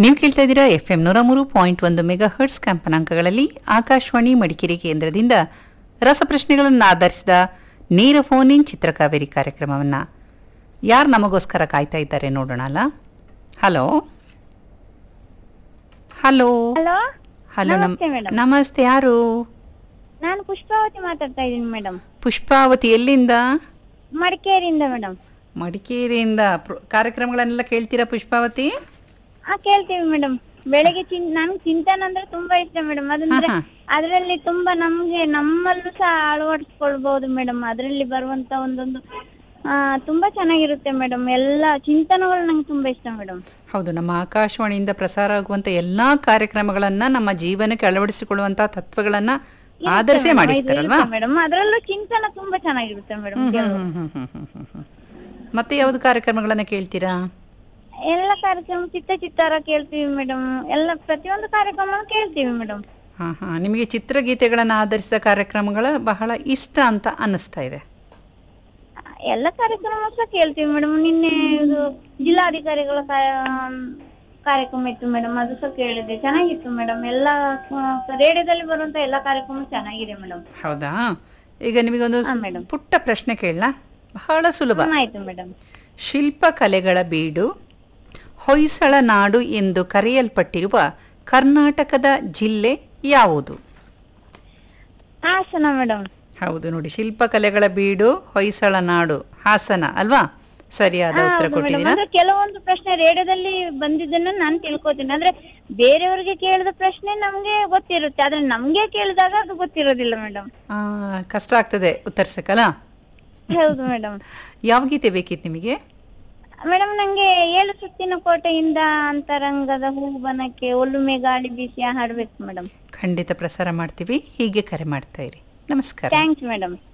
ನೀವು ಕೇಳ್ತಾ ಇದ್ದೀರಾ ಎಫ್ ಎಂ ನೂರ ಮೂರು ಪಾಯಿಂಟ್ ಒಂದು ಮೆಗಾ ಹರ್ಟ್ಸ್ ಕಂಪನಾಂಕಗಳಲ್ಲಿ ಆಕಾಶವಾಣಿ ಮಡಿಕೇರಿ ಕೇಂದ್ರದಿಂದ ರಸಪ್ರಶ್ನೆಗಳನ್ನು ಆಧರಿಸಿದ ನೇರ ಫೋನ್ ಇನ್ ಚಿತ್ರಕಾವೇರಿ ಕಾರ್ಯಕ್ರಮವನ್ನ ಯಾರು ನಮಗೋಸ್ಕರ ಕಾಯ್ತಾ ಇದ್ದಾರೆ ನೋಡೋಣ ಅಲ್ಲ ಹಲೋ ಹಲೋ ಹಲೋ ಹಲೋ ನಮ್ ನಮಸ್ತೆ ಮೇಡಮ್ ನಮಸ್ತೆ ಯಾರು ನಾನು ಪುಷ್ಪಾವತಿ ಮಾತಾಡ್ತಾ ಇದ್ದೀನಿ ಮೇಡಮ್ ಪುಷ್ಪಾವತಿ ಎಲ್ಲಿಂದ ಮಡಿಕೇರಿಯಿಂದ ಮೇಡಮ್ ಮಡಿಕೇರಿಯಿಂದ ಪ್ರ- ಕಾರ್ಯಕ್ರಮಗಳನ್ನೆಲ್ಲ ಕೇಳ್ತೀರಾ ಪುಷ್ಪಾವತಿ ಹಾ ಕೇಳ್ತೀವಿ ಮೇಡಮ್ ಬೆಳಗ್ಗೆ ಚಿನ್ ನನ್ಗೆ ಚಿಂತನ ಅಂದ್ರೆ ತುಂಬಾ ಇಷ್ಟ ಮೇಡಮ್ ಅದಂದ್ರೆ ಹಾ, ಅದ್ರಲ್ಲಿ ತುಂಬಾ ನಮ್ಗೆ ನಮ್ಮಲ್ಲೂ ಸಹ ಅಳವಡಿಸ್ಕೊಳ್ಬಹುದು ಮೇಡಮ್ ಅದ್ರಲ್ಲಿ ಬರುವಂತ ಒಂದೊಂದು ಆ ತುಂಬಾ ಚೆನ್ನಾಗಿರುತ್ತೆ ಮೇಡಮ್ ಎಲ್ಲ ಚಿಂತನಗಳು ನಂಗೆ ತುಂಬಾ ಇಷ್ಟ ಮೇಡಮ್ ಹೌದು ನಮ್ಮ ಆಕಾಶವಾಣಿಯಿಂದ ಪ್ರಸಾರ ಆಗುವಂತ ಎಲ್ಲಾ ಕಾರ್ಯಕ್ರಮಗಳನ್ನ ನಮ್ಮ ಜೀವನಕ್ಕೆ ಅಳವಡಿಸಿಕೊಳ್ಳುವಂತಹ ತತ್ವಗಳನ್ನ ಆಧರಿಸೇ ಮಾಡಿರ್ತಾರಲ್ವಾ ಮೇಡಮ್ ಅದ್ರಲ್ಲೂ ಚಿಂತನ ತುಂಬಾ ಚೆನ್ನಾಗಿರುತ್ತೆ ಮೇಡಮ್ ಹ್ಮ್, ಹ್ಮ್, ಹ್ಮ್, ಹ್ಮ್, ಹ್ಮ್, ಹ್ಮ್, ಹ್ಮ್. ಮತ್ತೆ ಯಾವ್ದು ಕಾರ್ಯಕ್ರಮಗಳನ್ನ ಕೇಳ್ತೀರಾ ಎಲ್ಲ ಕಾರ್ಯಕ್ರಮ ಚಿತ್ತ ಚಿತ್ತಾರ ಕೇಳ್ತೀವಿ ಮೇಡಮ್ ಎಲ್ಲ ಪ್ರತಿಯೊಂದು ಕಾರ್ಯಕ್ರಮ ಕೇಳ್ತೀವಿ ಮೇಡಮ್ ಹಾ ಹಾ ನಿಮಗೆ ಚಿತ್ರಗೀತೆಗಳನ್ನ ಆಧರಿಸಿದ ಕಾರ್ಯಕ್ರಮಗಳ ಬಹಳ ಇಷ್ಟ ಅಂತ ಅನ್ನಿಸ್ತಾ ಇದೆ ಎಲ್ಲ ಕಾರ್ಯಕ್ರಮ ಸಹ ಕೇಳ್ತೀವಿ ಮೇಡಮ್ ನಿನ್ನೆ ಇದು ಜಿಲ್ಲಾಧಿಕಾರಿಗಳ ಕಾ- ಕಾರ್ಯಕ್ರಮ ಇತ್ತು ಮೇಡಮ್ ಅದು ಸಹ ಕೇಳಿದೆ ಚೆನ್ನಾಗಿತ್ತು ಮೇಡಮ್ ಎಲ್ಲ ರೇಡಿಯೋದಲ್ಲಿ ಬರುವಂತ ಎಲ್ಲ ಕಾರ್ಯಕ್ರಮ ಚೆನ್ನಾಗಿದೆ ಮೇಡಮ್ ಹೌದಾ ಈಗ ನಿಮಗೊಂದು ಹಾ, madam. ಪುಟ್ಟ ಪ್ರಶ್ನೆ ಕೇಳಲಾ ಬಹಳ ಸುಲಭ ಆಯ್ತು ಮೇಡಮ್ ಶಿಲ್ಪಕಲೆಗಳ ಬೀಡು ಹೊಯ್ಸಳ ನಾಡು ಎಂದು ಕರೆಯಲ್ಪಟ್ಟಿರುವ ಕರ್ನಾಟಕದ ಜಿಲ್ಲೆ ಯಾವುದು ಹಾಸನ ಮೇಡಮ್ ಹೌದು ನೋಡಿ ಶಿಲ್ಪಕಲೆಗಳ ಬೀಡು ಹೊಯ್ಸಳ ನಾಡು ಹಾಸನ ಅಲ್ವಾ ಸರಿಯಾದ ಉತ್ತರ ಮೇಡಮ್ ಕೊಟ್ಟಿದ್ದೀರಾ ಅಂದ್ರೆ ಕೆಲವೊಂದು ಪ್ರಶ್ನೆ ರೇಡಿಯೋದಲ್ಲಿ ಬಂದಿದ್ದನ್ನ ನಾನು ತಿಳ್ಕೊತೀನಿ ಅಂದ್ರೆ ಬೇರೆಯವ್ರಿಗೆ ಕೇಳಿದ ಪ್ರಶ್ನೆ ನಮ್ಗೆ ಗೊತ್ತಿರುತ್ತೆ ಆದ್ರೆ ನಮ್ಗೆ ಕೇಳಿದಾಗ ಅದು ಗೊತ್ತಿರೋದಿಲ್ಲ ಮೇಡಮ್ ಆ, ಕಷ್ಟ ಆಗ್ತದೆ ಉತ್ತರಿಸಕ್ಕಲ್ಲ ಹೌದು ಮೇಡಮ್ ಯಾವ ಗೀತೆ ಬೇಕಿತ್ತು ನಿಮಗೆ ಮೇಡಮ್ ನಂಗೆ ಏಳು ಸುತ್ತಿನ ಕೋಟೆಯಿಂದ ಅಂತರಂಗದ ಹೂಬನಕ್ಕೆ ಒಲುಮೆ ಗಾಳಿ ಬೀಸಿ ಹಾಡ್ಬೇಕು ಮೇಡಮ್ ಖಂಡಿತ ಪ್ರಸಾರ ಮಾಡ್ತೀವಿ ಹೀಗೆ ಕರೆ ಮಾಡ್ತಾ ಇರಿ ನಮಸ್ಕಾರ ಥ್ಯಾಂಕ್ಸ್ ಮೇಡಮ್